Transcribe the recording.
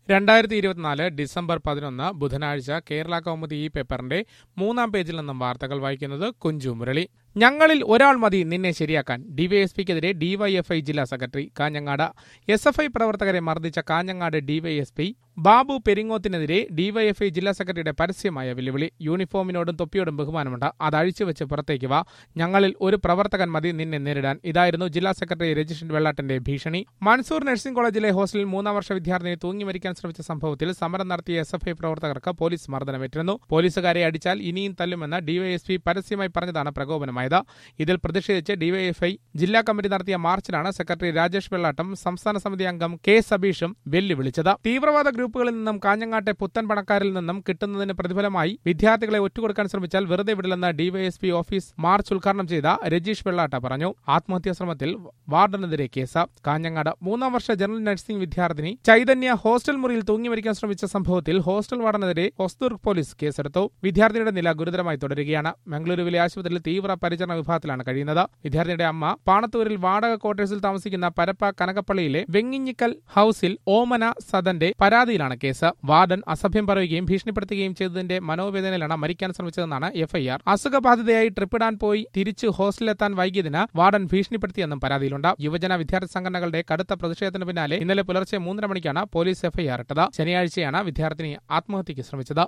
രണ്ടായിരത്തി ഇരുപത്തിനാല് ഡിസംബർ പതിനൊന്ന് ബുധനാഴ്ച കേരള കൗമുദി ഈ പേപ്പറിന്റെ മൂന്നാം പേജിൽ നിന്നും വാർത്തകൾ വായിക്കുന്നത് കുഞ്ചു മുരളി ഞങ്ങളിൽ ഒരാൾ മതി നിന്നെ ശരിയാക്കാൻ ഡിവൈഎസ്പിക്കെതിരെ ഡിവൈഎഫ്ഐ ജില്ലാ secretary Kanhangad S F I പ്രവർത്തകരെ മർദ്ദിച്ച കാഞ്ഞങ്ങാട് ഡിവൈഎസ്പി ബാബു പെരിങ്ങോത്തിനെതിരെ ഡിവൈഎഫ്ഐ ജില്ലാ സെക്രട്ടറിയുടെ പരസ്യമായ വെല്ലുവിളി യൂണിഫോമിനോടും തൊപ്പിയോടും ബഹുമാനമുണ്ട് അത് അഴിച്ചുവെച്ച് പുറത്തേക്ക് വാ ഞങ്ങളിൽ ഒരു പ്രവർത്തകൻ മതി നിന്നെ നേരിടാൻ ഇതായിരുന്നു ജില്ലാ സെക്രട്ടറി രജിഷൻ വെള്ളാട്ടിന്റെ ഭീഷണി മൻസൂർ നഴ്സിംഗ് കോളേജിലെ ഹോസ്റ്റലിൽ മൂന്നാം വർഷ വിദ്യാർത്ഥിനി തൂങ്ങി മരിക്കാൻ ശ്രമിച്ച സംഭവത്തിൽ സമരം നടത്തിയ എസ് എഫ് ഐ പ്രവർത്തകർക്ക് പോലീസ് മർദ്ദനമേറ്റിരുന്നു പോലീസുകാരെ അടിച്ചാൽ ഇനിയും തല്ലുമെന്ന് ഡിവൈഎസ്പി പരസ്യമായി പറഞ്ഞതാണ് പ്രകോപനമായത് ഇതിൽ പ്രതിഷേധിച്ച് ഡിവൈഎഫ്ഐ ജില്ലാ കമ്മിറ്റി നടത്തിയ മാർച്ചിലാണ് സെക്രട്ടറി രാജേഷ് വെള്ളാട്ടം സംസ്ഥാന സമിതി അംഗം കെ സബീഷും വെല്ലുവിളിച്ചത് തീവ്രവാദ ഗ്രൂപ്പുകളിൽ നിന്നും കാഞ്ഞങ്ങാട്ടെ പുത്തൻ പണക്കാരിൽ നിന്നും കിട്ടുന്നതിന് പ്രതിഫലമായി വിദ്യാർത്ഥികളെ ഒറ്റുകൊടുക്കാൻ ശ്രമിച്ചാൽ വെറുതെ വിടില്ലെന്ന് ഡിവൈഎസ്പി ഓഫീസ് മാർച്ച് ഉദ്ഘാടനം ചെയ്ത രജീഷ് വെള്ളാട്ട പറഞ്ഞു ആത്മഹത്യാ ശ്രമത്തിൽ വാർഡനെതിരെ കേസ് കാഞ്ഞങ്ങാട് മൂന്നാം വർഷ ജനറൽ നഴ്സിംഗ് വിദ്യാർത്ഥിനി ചൈതന്യ ഹോസ്റ്റൽ മുറിയിൽ തൂങ്ങി മരിക്കാൻ ശ്രമിച്ച സംഭവത്തിൽ ഹോസ്റ്റൽ വാർഡനെതിരെ ഹൊസ്ദുർഗ് പോലീസ് കേസെടുത്തു വിദ്യാർത്ഥിനിയുടെ നില ഗുരുതരമായി തുടരുകയാണ് മംഗളൂരുവിലെ ആശുപത്രിയിൽ തീവ്ര പരിചരണ വിഭാഗത്തിലാണ് കഴിയുന്നത് വിദ്യാർത്ഥിനിയുടെ അമ്മ പാണത്തൂരിൽ വാടക ക്വാർട്ടേഴ്സിൽ താമസിക്കുന്ന പരപ്പ കനകപ്പള്ളിയിലെ വെങ്ങിഞ്ഞിക്കൽ ഹൌസിൽ ഓമന സദന്റെ പരാതിയിലാണ് കേസ് വാർഡൻ അസഭ്യം പറയുകയും ഭീഷണിപ്പെടുത്തുകയും ചെയ്തതിന്റെ മനോവേദനയിലാണ് മരിക്കാൻ ശ്രമിച്ചതെന്നാണ് എഫ്ഐആർ അസുഖബാധിതയായി ട്രിപ്പിടാൻ പോയി തിരിച്ചു ഹോസ്റ്റലിലെത്താൻ വൈകിയതിന് വാർഡൻ ഭീഷണിപ്പെടുത്തിയെന്നും പരാതിയിലുണ്ട് യുവജന വിദ്യാർത്ഥി സംഘടനകളുടെ കടുത്ത പ്രതിഷേധത്തിന് പിന്നാലെ ഇന്നലെ പുലർച്ചെ മൂന്നര മണിക്കാണ് പോലീസ് എഫ്ഐആർ ഇട്ടത് ശനിയാഴ്ചയാണ് വിദ്യാർത്ഥിനി ആത്മഹത്യയ്ക്ക് ശ്രമിച്ചത്